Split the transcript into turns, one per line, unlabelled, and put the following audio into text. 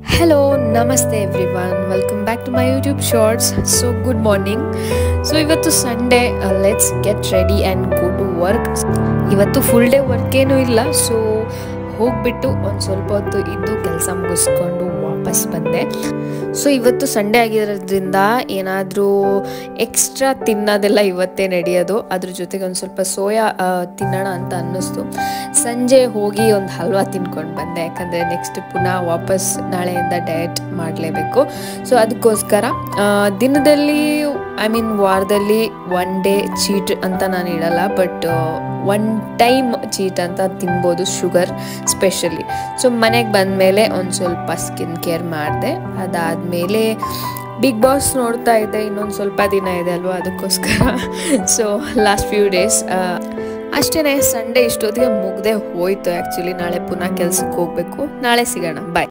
hello ನಮಸ್ತೆ everyone welcome back to my YouTube shorts so good morning so ಇವತ್ತು Sunday let's get ready and go to work ಇವತ್ತು full day work ಏನೂ ಇಲ್ಲ so ಹೋಗ್ಬಿಟ್ಟು ಒಂದು ಸ್ವಲ್ಪ ಹೊತ್ತು ಇದ್ದು ಕೆಲಸ ಮುಗಿಸ್ಕೊಂಡು ವಾಪಸ್ ಬಂದೆ ಸೊ ಇವತ್ತು ಸಂಡೇ ಆಗಿರೋದ್ರಿಂದ ಏನಾದರೂ ಎಕ್ಸ್ಟ್ರಾ ತಿನ್ನೋದೆಲ್ಲ ಇವತ್ತೇ ನಡೆಯೋದು ಅದ್ರ ಜೊತೆಗೆ ಒಂದು ಸ್ವಲ್ಪ ಸೋಯಾ ಆ, ತಿನ್ನೋಣ ಅಂತ ಅನ್ನಿಸ್ತು ಸಂಜೆ ಹೋಗಿ ಒಂದು ಹಲ್ವಾ ತಿನ್ಕೊಂಡು ಬಂದೆ ಯಾಕಂದರೆ ನೆಕ್ಸ್ಟ್ ಪುನಃ ವಾಪಸ್ ನಾಳೆಯಿಂದ ಡಯಟ್ ಮಾಡಲೇಬೇಕು ಸೊ ಅದಕ್ಕೋಸ್ಕರ ಆ, ದಿನದಲ್ಲಿ ಐ ಮೀನ್ ವಾರದಲ್ಲಿ ಒನ್ ಡೇ ಚೀಟ್ ಅಂತ ನಾನು ಇಡಲ್ಲ ಬಟ್ ಒನ್ ಟೈಮ್ ಚೀಟ್ ಅಂತ ತಿನ್ಬೋದು ಶುಗರ್ ಸ್ಪೆಷಲಿ ಸೊ ಮನೆಗೆ ಬಂದಮೇಲೆ ಒಂದು ಸ್ವಲ್ಪ ಸ್ಕಿನ್ ಕೇರ್ ಮಾಡಿದೆ ಅದಾದಮೇಲೆ ಬಿಗ್ ಬಾಸ್ ನೋಡ್ತಾ ಇದ್ದೆ ಇನ್ನೊಂದು ಸ್ವಲ್ಪ ದಿನ ಇದೆ ಅಲ್ವಾ ಅದಕ್ಕೋಸ್ಕರ ಸೊ ಲಾಸ್ಟ್ ಫ್ಯೂ ಡೇಸ್ ಅಷ್ಟೇ ಸಂಡೇ ಇಷ್ಟೊತ್ತಿಗೆ ಮುಗ್ದೆ ಹೋಯ್ತು ಆ್ಯಕ್ಚುಲಿ ನಾಳೆ ಪುನಃ ಕೆಲ್ಸಕ್ಕೆ ಹೋಗಬೇಕು ನಾಳೆ ಸಿಗೋಣ ಬಾಯ್